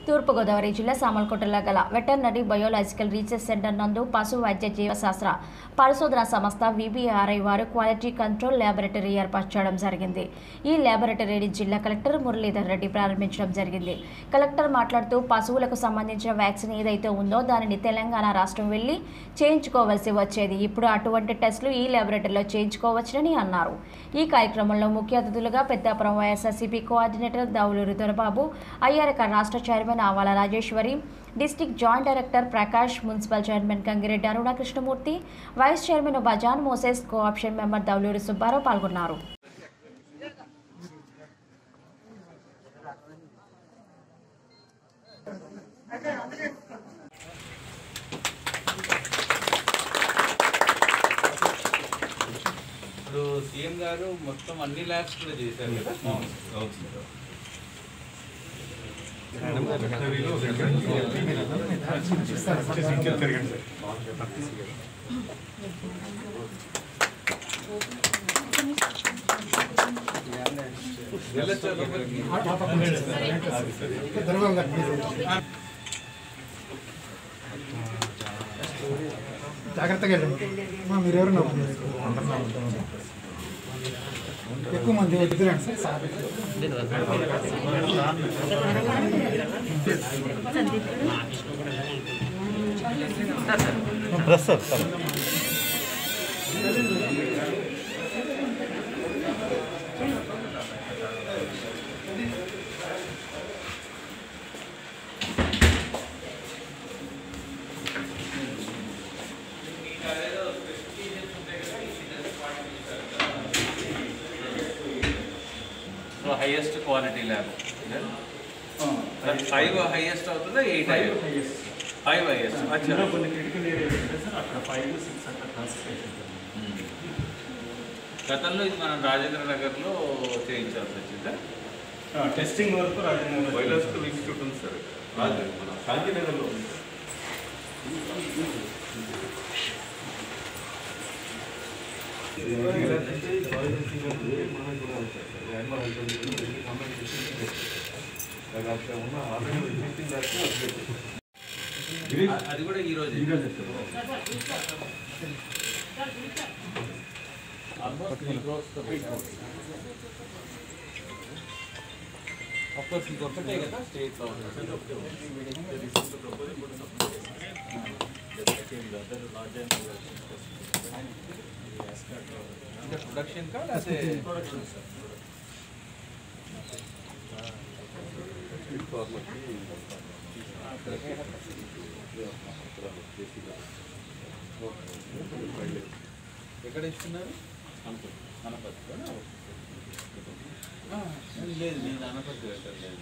తూర్పుగోదావరి జిల్లా సామర్లకోటలో గల veterinary biological research centre నందు పశు వైద్య జీవశాస్త్ర పరిశోధన సంస్థ విబిఆర్ఐ వారు క్వాలిటీ కంట్రోల్ ల్యాబొరేటరీ ఏర్పాటు చేయడం జరిగింది ఈ ల్యాబొరేటరీని జిల్లా కలెక్టర్ మురళీధర్ రెడ్డి ప్రారంభించడం జరిగింది కలెక్టర్ మాట్లాడుతూ పశువులకు సంబంధించిన వ్యాక్సిన్ ఏదైతే ఉందో దానిని తెలంగాణ రాష్ట్రం వెళ్లి చేయించుకోవాల్సి వచ్చేది ఇప్పుడు అటువంటి టెస్టులు ఈ ల్యాబొరేటరీలో చేయించుకోవచ్చునని అన్నారు ఈ కార్యక్రమంలో ముఖ్య అతిథులుగా పెద్దాపురం వైఎస్ఆర్సీపీ కోఆర్డినేటర్ దావులూరి దొరబాబు ఐఆర్క రాష్ట్ర chairman Avala Rajeswari district joint director Prakash municipal chairman Gangireddy Aruna Krishnamurthy vice chairman Bajan Moses cooption member Dowluri Subbarao పాల్గొన్నారు ఇప్పుడు సీఎం గారు మొత్తం అన్ని ల్యాబ్స్ కూడా చేశారు కదా వెళ్ళొచ్చా లోపలికి? జాగ్రత్తగా వెళ్ళండి మా మీరెవరు నవ్వు ఎక్కువ మంది వద్దురండి sir sir so highest quality lab five highest అవుతుందా ఎయిట్ హైయెస్ట్ ఫైవ్ హైయెస్ట్ అచ్చా కొన్ని క్రిటికల్ ఏరియాస్ ఉంటాయి సార్ అక్కడ ఫైవ్ టు సిక్స్ అట్లా కాన్సన్ట్రేషన్ గతంలో ఇది మనం రాజేంద్ర నగర్లో చేయించాల్సి వచ్చిందా టెస్టింగ్ వరకు రాజేంద్ర బయోలాజికల్ ఇన్స్టిట్యూట్ ఉంది సార్ రాదు మన శాంతినగర్లో ఉంది అది కూడా ఈ రోజు అఫ్కోర్స్ ఇది ఒకటే కదా స్టేట్ ప్రొడక్షన్ కా లేకపోతే ఎక్కడ ఇస్తున్నారు అనపర్తి లేదు నేను అనపర్తి పెట్టలేదు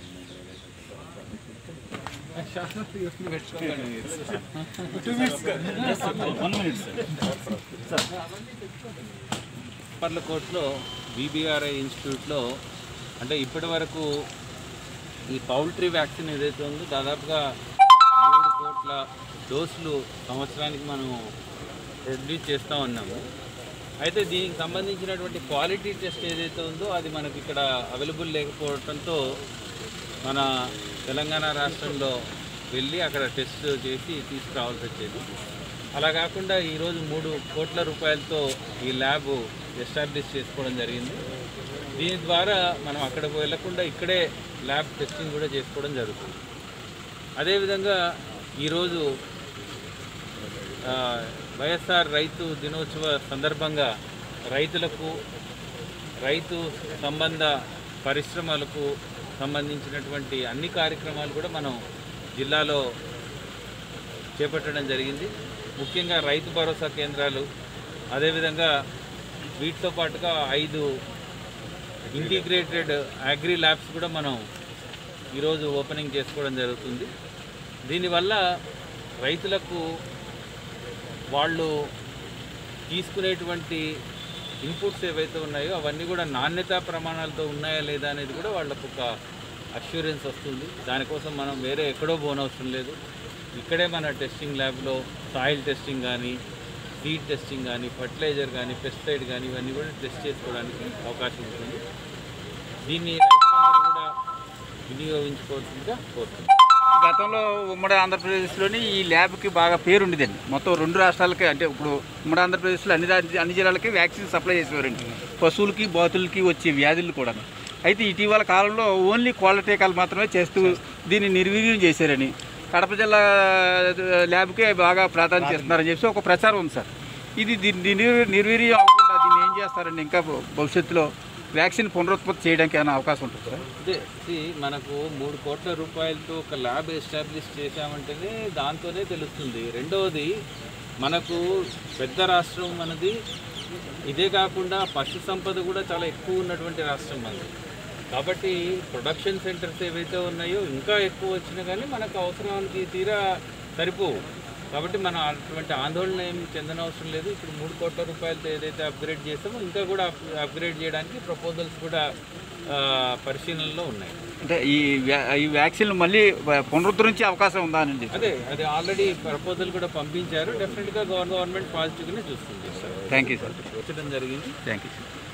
పర్లకోట్లో బీబీఆర్ఐ ఇన్స్టిట్యూట్లో అంటే ఇప్పటి వరకు ఈ పౌల్ట్రీ వ్యాక్సిన్ ఏదైతే ఉందో దాదాపుగా మూడు కోట్ల డోసులు సంవత్సరానికి మనం ప్రొడ్యూస్ చేస్తూ ఉన్నాము అయితే దీనికి సంబంధించినటువంటి క్వాలిటీ టెస్ట్ ఏదైతే ఉందో అది మనకి ఇక్కడ అవైలబుల్ లేకపోవడంతో మన తెలంగాణ రాష్ట్రంలో వెళ్ళి అక్కడ టెస్ట్ చేసి తీసుకురావాల్సి వచ్చేది అలా కాకుండా ఈరోజు మూడు కోట్ల రూపాయలతో ఈ ల్యాబ్ ఎస్టాబ్లిష్ చేసుకోవడం జరిగింది దీని ద్వారా మనం అక్కడికి వెళ్లకుండా ఇక్కడే ల్యాబ్ టెస్టింగ్ కూడా చేసుకోవడం జరుగుతుంది అదేవిధంగా ఈరోజు ఆ, వైఎస్ఆర్ రైతు దినోత్సవ సందర్భంగా రైతులకు రైతు సంబంధ పరిశ్రమలకు సంబంధించినటువంటి అన్ని కార్యక్రమాలు కూడా మనం జిల్లాలో చేపట్టడం జరిగింది ముఖ్యంగా రైతు భరోసా కేంద్రాలు అదేవిధంగా వీటితో పాటుగా ఐదు ఇంటిగ్రేటెడ్ అగ్రి ల్యాబ్స్ కూడా మనం ఈరోజు ఓపెనింగ్ చేసుకోవడం జరుగుతుంది దీనివల్ల రైతులకు వాళ్ళు తీసుకునేటువంటి ఇన్పుట్స్ ఏవైతే ఉన్నాయో అవన్నీ కూడా నాణ్యతా ప్రమాణాలతో ఉన్నాయా లేదా అనేది కూడా వాళ్ళకు ఒక అష్యూరెన్స్ వస్తుంది దానికోసం మనం వేరే ఎక్కడో పోనవసరం లేదు ఇక్కడే మన టెస్టింగ్ ల్యాబ్లో సాయిల్ టెస్టింగ్ కానీ సీడ్ టెస్టింగ్ కానీ ఫర్టిలైజర్ కానీ పెస్టిసైడ్ కానీ ఇవన్నీ కూడా టెస్ట్ చేసుకోవడానికి అవకాశం ఉంటుంది దీన్ని రైతులందరూ కూడా వినియోగించుకోవాల్సిందిగా కోరుతున్నాను గతంలో ఉమ్మడి ఆంధ్రప్రదేశ్లోని ఈ ల్యాబ్కి బాగా పేరు ఉండేదండి మొత్తం రెండు రాష్ట్రాలకి అంటే ఇప్పుడు ఉమ్మడి ఆంధ్రప్రదేశ్లో అన్ని రా- అన్ని జిల్లాలకి వ్యాక్సిన్ సప్లై చేసేవారండి పశువులకి బాతులకి వచ్చే వ్యాధులు కూడా అయితే ఇటీవల కాలంలో ఓన్లీ కోళ్ళ టీకాలు మాత్రమే చేస్తూ దీన్ని నిర్వీర్యం చేశారని కడప జిల్లా ల్యాబ్కే బాగా ప్రాధాన్యత ఇస్తున్నారని చెప్పి ఒక ప్రచారం ఉంది సార్ ఇది దీన్ని నిర్వీ- నిర్వీర్యం అవ్వకుండా దీన్ని ఏం చేస్తారండి ఇంకా భవిష్యత్తులో వ్యాక్సిన్ పునరుత్పత్తి చేయడానికి ఏమైనా అవకాశం ఉంటుంది సార్ అదే see, మనకు మూడు కోట్ల రూపాయలతో ఒక ల్యాబ్ ఎస్టాబ్లిష్ చేశామంటేనే దాంతోనే తెలుస్తుంది రెండవది మనకు పెద్ద రాష్ట్రం మనది ఇదే కాకుండా పశు సంపద కూడా చాలా ఎక్కువ ఉన్నటువంటి రాష్ట్రం మనది కాబట్టి ప్రొడక్షన్ సెంటర్స్ ఏవైతే ఉన్నాయో ఇంకా ఎక్కువ వచ్చినా కానీ మనకు అవసరానికి తీరా సరిపోవు కాబట్టి మనం అటువంటి ఆందోళన ఏం చెందనవసరం లేదు ఇప్పుడు మూడు కోట్ల రూపాయలతో ఏదైతే అప్గ్రేడ్ చేస్తామో ఇంకా కూడా అప్- అప్గ్రేడ్ చేయడానికి ప్రపోజల్స్ కూడా ఆ, పరిశీలనలో ఉన్నాయి అంటే ఈ వ్యా- ఈ వ్యాక్సిన్ మళ్ళీ పునరుద్ధరించే అవకాశం ఉందా అని అదే అది ఆల్రెడీ ప్రపోజల్ కూడా పంపించారు డెఫినెట్గా గవర్నమెంట్ పాజిటివ్గానే చూస్తుంది థ్యాంక్ యూ సార్ వచ్చడం జరిగింది థ్యాంక్ యూ సార్